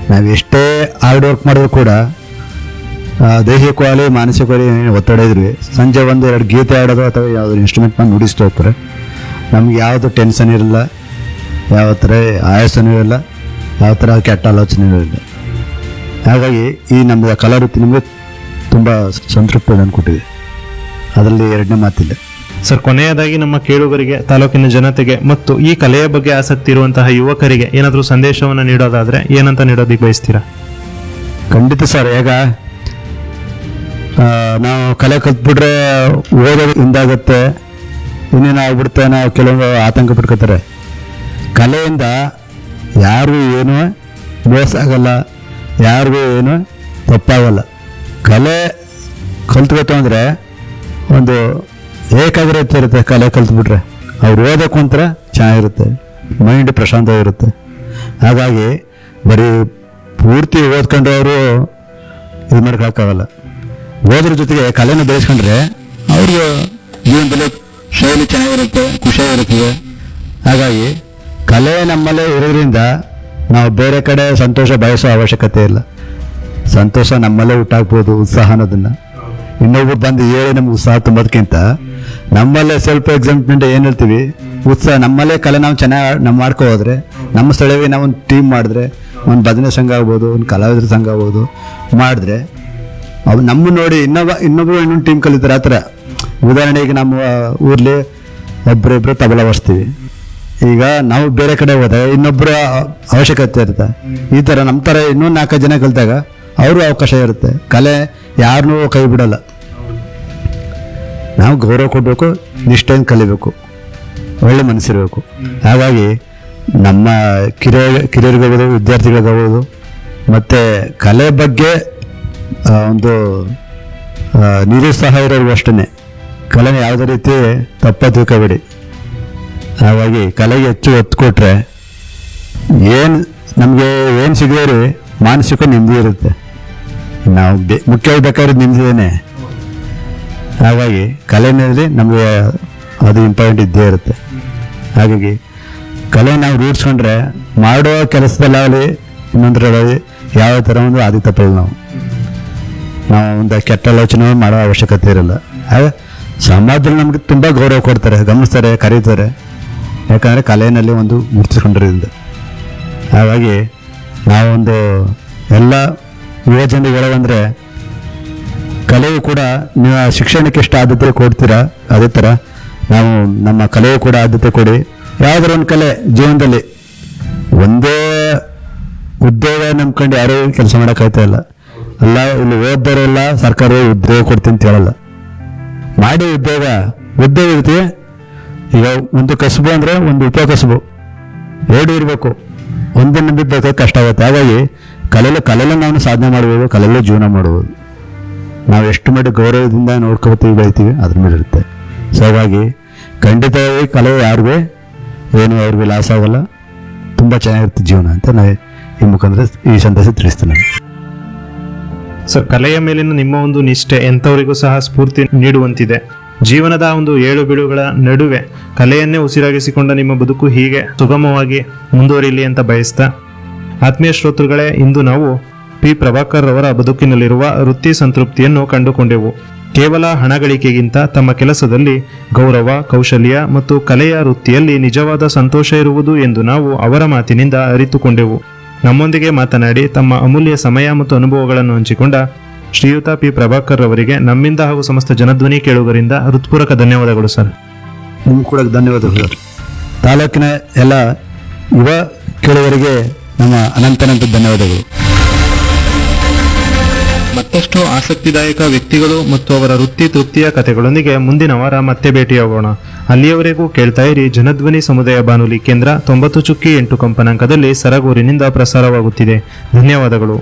ನಾವು ಎಷ್ಟೇ hard work ಮಾಡಿದ್ರು ಕೂಡ ಆ, ದೈಹಿಕವಾಗಿ ಮಾನಸಿಕವಾಗಿ ಏನೇನು ಒತ್ತಡ ಇದ್ರಿ ಸಂಜೆ ಒಂದು ಎರಡು ಗೀತೆ ಆಡೋದು ಅಥವಾ ಯಾವುದಾದ್ರು ಇನ್ಸ್ಟ್ರೂಮೆಂಟ್ ಬಂದು ನುಡಿಸ್ತಾ ಹೋಗ್ತಾರೆ ನಮ್ಗೆ ಯಾವುದು ಟೆನ್ಷನ್ ಇರಲ್ಲ ಯಾವ ಥರ ಆಯಾಸನೂ ಇರಲ್ಲ ಯಾವ ಥರ ಕೆಟ್ಟ ಆಲೋಚನೆಯೂ ಇಲ್ಲ ಹಾಗಾಗಿ ಈ ನಮ್ಮ ಕಲಾ ವೃತ್ತಿ ನಿಮಗೆ ತುಂಬ ಸಂತೃಪ್ತಿ ಕೊಟ್ಟಿದೆ ಅದರಲ್ಲಿ ಎರಡನೇ ಮಾತಿಲ್ಲ ಸರ್ ಕೊನೆಯದಾಗಿ ನಮ್ಮ ಕೇಳುಗರಿಗೆ ತಾಲೂಕಿನ ಜನತೆಗೆ ಮತ್ತು ಈ ಕಲೆಯ ಬಗ್ಗೆ ಆಸಕ್ತಿ ಇರುವಂತಹ ಯುವಕರಿಗೆ ಏನಾದರೂ ಸಂದೇಶವನ್ನು ನೀಡೋದಾದ್ರೆ ಏನಂತ ನೀಡೋದಕ್ಕೆ ಬಯಸ್ತೀರಾ ಖಂಡಿತ ಸರ್ ಈಗ ಆ, ನಾವು ಕಲೆ ಕಲ್ತ್ಬಿಟ್ರೆ ಓದೋದು ಹಿಂದಾಗುತ್ತೆ ಇನ್ನೇನು ಆಗ್ಬಿಡುತ್ತೆ ನಾವು ಕೆಲವೊಂದು ಆತಂಕ ಪಡ್ಕೋತಾರೆ ಕಲೆಯಿಂದ ಯಾರಿಗೂ ಏನೂ ಮೋಸ ಆಗಲ್ಲ ಯಾರಿಗೂ ಏನು ತಪ್ಪಾಗಲ್ಲ ಕಲೆ ಕಲ್ತ್ಬೇಕು ಅಂದರೆ ಒಂದು ಏಕಾಗ್ರತೆ ಇರುತ್ತೆ ಕಲೆ ಕಲ್ತ್ಬಿಟ್ರೆ ಅವ್ರು ಓದೋಕೆ ಒಂಥರ ಚೆನ್ನಾಗಿರುತ್ತೆ ಮೈಂಡ್ ಪ್ರಶಾಂತವಾಗಿರುತ್ತೆ ಹಾಗಾಗಿ ಬರೀ ಪೂರ್ತಿ ಓದ್ಕೊಂಡು ಅವರು ಇದು ಮಾಡೋಕ್ಕಾಗಲ್ಲ ಓದ್ರ ಜೊತೆಗೆ ಕಲೆನ ಬೆಳೆಸ್ಕೊಂಡ್ರೆ ಅವ್ರಿಗೆ ಜೀವನದಲ್ಲಿ ಶೈಲಿ ಚೆನ್ನಾಗಿರುತ್ತೆ ಖುಷಿಯಾಗಿರುತ್ತದೆ ಹಾಗಾಗಿ ಕಲೆ ನಮ್ಮಲ್ಲೇ ಇರೋದ್ರಿಂದ ನಾವು ಬೇರೆ ಕಡೆ ಸಂತೋಷ ಬಯಸೋ ಅವಶ್ಯಕತೆ ಇಲ್ಲ ಸಂತೋಷ ನಮ್ಮಲ್ಲೇ ಹುಟ್ಟಾಕ್ಬೋದು ಉತ್ಸಾಹ ಅನ್ನೋದನ್ನ ಇನ್ನೊಬ್ರು ಬಂದು ಹೇಳಿ ನಮ್ಗೆ ಉತ್ಸಾಹ ತುಂಬೋದಕ್ಕಿಂತ ನಮ್ಮಲ್ಲೇ ಸ್ವಲ್ಪ ಎಕ್ಸಾಮ್ಮೆಂಟ್ ಏನು ಹೇಳ್ತೀವಿ ಉತ್ಸಾಹ ನಮ್ಮಲ್ಲೇ ಕಲೆ ನಾವು ಚೆನ್ನಾಗಿ ನಾವು ಮಾಡ್ಕೊ ಹೋದ್ರೆ ನಮ್ಮ ಸ್ಥಳೀಯ ನಾವು ಒಂದು ಟೀಮ್ ಮಾಡಿದ್ರೆ ಒಂದು ಭಜನೆ ಸಂಘ ಆಗ್ಬೋದು ಒಂದು ಕಲಾವಿದರ ಸಂಘ ಆಗ್ಬೋದು ಮಾಡಿದ್ರೆ ಅವು ನಮ್ಮ ನೋಡಿ ಇನ್ನೊಬ್ಬ ಇನ್ನೊಬ್ರು ಇನ್ನೊಂದು ಟೀಮ್ ಕಲಿತಾರೆ ಆ ಥರ ಉದಾಹರಣೆಗೆ ನಮ್ಮ ಊರ್ಲಿ ಒಬ್ಬರಿಬ್ಬರು ತಬಲ ಬರ್ಸ್ತೀವಿ ಈಗ ನಾವು ಬೇರೆ ಕಡೆ ಹೋದಾಗ ಇನ್ನೊಬ್ಬರ ಅವಶ್ಯಕತೆ ಇರುತ್ತೆ ಈ ಥರ ನಮ್ಮ ಥರ ಇನ್ನೂ ನಾಲ್ಕು ಜನ ಕಲಿತಾಗ ಅವರು ಅವಕಾಶ ಇರುತ್ತೆ ಕಲೆ ಯಾರನ್ನೂ ಕೈ ಬಿಡಲ್ಲ ನಾವು ಗೌರವ ಕೊಡಬೇಕು ನಿಷ್ಠೆಯಿಂದ ಕಲಿಬೇಕು ಒಳ್ಳೆ ಮನಸ್ಸಿರಬೇಕು ಹಾಗಾಗಿ ನಮ್ಮ ಕಿರಿಯ ಕಿರಿಯರಿಗಾಗ್ಬೋದು ವಿದ್ಯಾರ್ಥಿಗಳಿಗಾಗ್ಬೋದು ಮತ್ತು ಕಲೆ ಬಗ್ಗೆ ಆ, ಒಂದು ಆ, ನಿರುತ್ಸಾಹ ಇರೋರು ಅಷ್ಟೇ ಕಲೆನ ಯಾವುದೇ ರೀತಿ ತಪ್ಪ ತಿಳ್ಕೊಬೇಡಿ ಹಾಗಾಗಿ ಕಲೆಗೆ ಹೆಚ್ಚು ಒತ್ತು ಕೊಟ್ಟರೆ ಏನು ನಮಗೆ ಏನು ಸಿಗದೇ ಮಾನಸಿಕ ನೆಮ್ಮದಿ ಇರುತ್ತೆ ನಾವು ಬೆ- ಮುಖ್ಯವಾಗಿ ಬೇಕಾದ್ರೆ ನೆಮ್ಮದಿದೇನೆ ಹಾಗಾಗಿ ಕಲೆನಲ್ಲಿ ನಮಗೆ ಅದು ಇಂಪಾರ್ಟೆಂಟ್ ಇದ್ದೇ ಇರುತ್ತೆ ಹಾಗಾಗಿ ಕಲೆ ನಾವು ರೂಢಿಸ್ಕೊಂಡ್ರೆ ಮಾಡೋ ಕೆಲಸದಲ್ಲಾಗಲಿ ಇನ್ನೊಂದರಲ್ಲಿ ಯಾವ ಥರ ಒಂದು ಆದಿ ತಪ್ಪಲ್ಲ ನಾವು ನಾವು ಒಂದು ಕೆಟ್ಟ ಆಲೋಚನೆ ಮಾಡೋ ಅವಶ್ಯಕತೆ ಇರಲ್ಲ ಆಗ ಸಮಾಜದಲ್ಲಿ ನಮಗೆ ತುಂಬ ಗೌರವ ಕೊಡ್ತಾರೆ ಗಮನಿಸ್ತಾರೆ ಕರೀತಾರೆ ಯಾಕಂದರೆ ಕಲೆಯಲ್ಲಿ ಒಂದು ಗುರುತಿಸ್ಕೊಂಡಿರೋದ್ರಿಂದ ಹಾಗಾಗಿ ನಾವೊಂದು ಎಲ್ಲ ಯುವ ಜನರಿಗೆ ಹೇಳೋದಂದರೆ ಕಲೆಯು ಕೂಡ ನೀವು ಶಿಕ್ಷಣಕ್ಕೆ ಎಷ್ಟು ಆದ್ಯತೆ ಕೊಡ್ತೀರಾ ಅದೇ ಥರ ನಾವು ನಮ್ಮ ಕಲೆಯು ಕೂಡ ಆದ್ಯತೆ ಕೊಡಿ ಯಾವುದಾದ್ರು ಒಂದು ಕಲೆ ಜೀವನದಲ್ಲಿ ಒಂದೇ ಉದ್ಯೋಗ ನಂಬ್ಕೊಂಡು ಯಾರೂ ಕೆಲಸ ಮಾಡೋಕ್ಕಾಗ್ತಾ ಇಲ್ಲ ಅಲ್ಲ ಇಲ್ಲಿ ಓದ್ದವರೆಲ್ಲ ಸರ್ಕಾರ ಉದ್ಯೋಗ ಕೊಡ್ತೀನಿ ಅಂತ ಹೇಳಲ್ಲ ಮಾಡಿ ಉದ್ಯೋಗ ಉದ್ಯೋಗ ಇರ್ತೀವಿ ಈಗ ಒಂದು ಕಸಬು ಅಂದರೆ ಒಂದು ಉಪಕಸಬು ಎರಡು ಇರಬೇಕು ಒಂದನ್ನು ಬಿದ್ದಕ್ಕೆ ಕಷ್ಟ ಆಗುತ್ತೆ ಹಾಗಾಗಿ ಕಲೆಯಲ್ಲೂ ಕಲೆಯಲ್ಲೂ ನಾವು ಸಾಧನೆ ಮಾಡ್ಬೋದು ಕಲೆಯಲ್ಲೂ ಜೀವನ ಮಾಡ್ಬೋದು ನಾವು ಎಷ್ಟು ಮಟ್ಟಿಗೆ ಗೌರವದಿಂದ ನೋಡ್ಕೊತೀವಿ ಬೆಳಿತೀವಿ ಅದ್ರ ಮೇಲೆ ಇರುತ್ತೆ ಸೊ ಹಾಗಾಗಿ ಖಂಡಿತವಾಗಿ ಕಲೆ ಯಾರಿಗೂ ಏನು ಅವ್ರಿಗೆ ಲಾಸ್ ಆಗಲ್ಲ ತುಂಬ ಚೆನ್ನಾಗಿರುತ್ತೆ ಜೀವನ ಅಂತ ನಾ ಈ ಮುಖಾಂತರ ಈ ಸಂದೇಶ ತಿಳಿಸ್ತೀನಿ ನಾನು. ಸರ್ ಕಲೆಯ ಮೇಲಿನ ನಿಮ್ಮ ಒಂದು ನಿಷ್ಠೆ ಎಂಥವರಿಗೂ ಸಹ ಸ್ಫೂರ್ತಿ ನೀಡುವಂತಿದೆ ಜೀವನದ ಒಂದು ಏಳು ಬೀಳುಗಳ ನಡುವೆ ಕಲೆಯನ್ನೇ ಉಸಿರಾಗಿಸಿಕೊಂಡ ನಿಮ್ಮ ಬದುಕು ಹೀಗೆ ಸುಗಮವಾಗಿ ಮುಂದುವರಿಯಲಿ ಅಂತ ಬಯಸ್ತಾ ಆತ್ಮೀಯ ಶ್ರೋತೃಗಳೇ ಇಂದು ನಾವು ಪಿ ಪ್ರಭಾಕರ್ ಅವರ ಬದುಕಿನಲ್ಲಿರುವ ವೃತ್ತಿ ಸಂತೃಪ್ತಿಯನ್ನು ಕಂಡುಕೊಂಡೆವು ಕೇವಲ ಹಣ ಗಳಿಕೆಗಿಂತ ತಮ್ಮ ಕೆಲಸದಲ್ಲಿ ಗೌರವ ಕೌಶಲ್ಯ ಮತ್ತು ಕಲೆಯ ವೃತ್ತಿಯಲ್ಲಿ ನಿಜವಾದ ಸಂತೋಷ ಇರುವುದು ಎಂದು ನಾವು ಅವರ ಮಾತಿನಿಂದ ಅರಿತುಕೊಂಡೆವು ನಮ್ಮೊಂದಿಗೆ ಮಾತನಾಡಿ ತಮ್ಮ ಅಮೂಲ್ಯ ಸಮಯ ಮತ್ತು ಅನುಭವಗಳನ್ನು ಹಂಚಿಕೊಂಡ ಶ್ರೀಯುತ ಪಿ ಪ್ರಭಾಕರ್ ಅವರಿಗೆ ನಮ್ಮಿಂದ ಹಾಗೂ ಸಮಸ್ತ ಜನಧ್ವನಿ ಕೇಳುಗರಿಂದ ಹೃತ್ಪೂರ್ವಕ ಧನ್ಯವಾದಗಳು ಸರ್ ನಿಮ್ಗೆ ಕೂಡ ಧನ್ಯವಾದಗಳು ಸರ್. ತಾಲೂಕಿನ ಎಲ್ಲ ಯುವ ಕೇಳುವರಿಗೆ ನಮ್ಮ ಅನಂತನಂತ ಧನ್ಯವಾದಗಳು ಮತ್ತಷ್ಟು ಆಸಕ್ತಿದಾಯಕ ವ್ಯಕ್ತಿಗಳು ಮತ್ತು ಅವರ ವೃತ್ತಿ ತೃಪ್ತಿಯ ಕಥೆಗಳೊಂದಿಗೆ ಮುಂದಿನ ವಾರ ಮತ್ತೆ ಭೇಟಿಯಾಗೋಣ ಅಲ್ಲಿಯವರೆಗೂ ಕೇಳ್ತಾ ಇರಿ ಜನಧ್ವನಿ ಸಮುದಾಯ ಬಾನುಲಿ ಕೇಂದ್ರ ತೊಂಬತ್ತು ಚುಕ್ಕಿ ಎಂಟು ಕಂಪನಾಂಕದಲ್ಲಿ ಸರಗೂರಿನಿಂದ ಪ್ರಸಾರವಾಗುತ್ತಿದೆ ಧನ್ಯವಾದಗಳು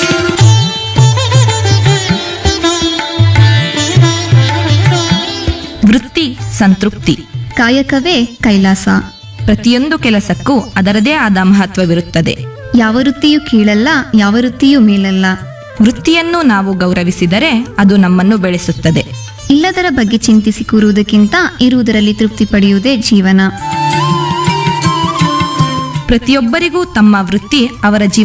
ವೃತ್ತಿ ಸಂತೃಪ್ತಿ ಕಾಯಕವೇ ಕೈಲಾಸ ಪ್ರತಿಯೊಂದು ಕೆಲಸಕ್ಕೂ ಅದರದೇ ಆದ ಮಹತ್ವವಿರುತ್ತದೆ ಯಾವ ವೃತ್ತಿಯೂ ಕೀಳಲ್ಲ ಯಾವ ವೃತ್ತಿಯೂ ಮೇಲಲ್ಲ ವೃತ್ತಿಯನ್ನು ನಾವು ಗೌರವಿಸಿದರೆ ಅದು ನಮ್ಮನ್ನು ಬೆಳೆಸುತ್ತದೆ ಇಲ್ಲದರ ಬಗ್ಗೆ ಚಿಂತಿಸಿ ಕೂರುವುದಕ್ಕಿಂತ ಇರುವುದರಲ್ಲಿ ತೃಪ್ತಿ ಪಡೆಯುವುದೇ ಜೀವನ ಪ್ರತಿಯೊಬ್ಬರಿಗೂ ತಮ್ಮ ವೃತ್ತಿ ಅವರ ಜೀವನ